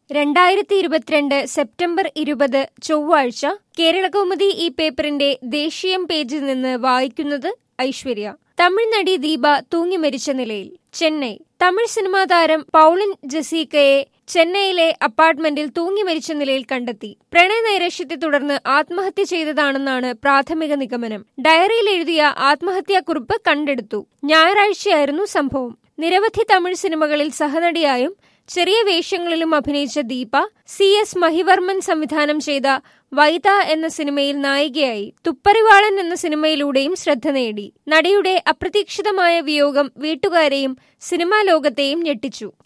രണ്ടായിരത്തി ഇരുപത്തിരണ്ട് സെപ്റ്റംബർ ഇരുപത് ചൊവ്വാഴ്ച കേരളകൗമുദി ഈ പേപ്പറിന്റെ ദേശീയം പേജിൽ നിന്ന് വായിക്കുന്നത് ഐശ്വര്യ തമിഴ് നടി ദീപ തൂങ്ങി മരിച്ച നിലയിൽ ചെന്നൈ തമിഴ് സിനിമാ താരം പൗളിൻ ജസീക്കയെ ചെന്നൈയിലെ അപ്പാർട്ട്മെന്റിൽ തൂങ്ങി മരിച്ച നിലയിൽ കണ്ടെത്തി പ്രണയ നൈരാശ്യത്തെ തുടർന്ന് ആത്മഹത്യ ചെയ്തതാണെന്നാണ് പ്രാഥമിക നിഗമനം ഡയറിയിൽ എഴുതിയ ആത്മഹത്യാക്കുറിപ്പ് കണ്ടെടുത്തു ഞായറാഴ്ചയായിരുന്നു സംഭവം നിരവധി തമിഴ് സിനിമകളിൽ സഹനടിയായും ചെറിയ വേഷങ്ങളിലും അഭിനയിച്ച ദീപ സി എസ് മഹിവർമ്മൻ സംവിധാനം ചെയ്ത വൈത എന്ന സിനിമയിൽ നായികയായി തുപ്പറിവാളൻ എന്ന സിനിമയിലൂടെയും ശ്രദ്ധ നേടി നടിയുടെ അപ്രതീക്ഷിതമായ വിയോഗം വീട്ടുകാരെയും സിനിമാ ലോകത്തെയും ഞെട്ടിച്ചു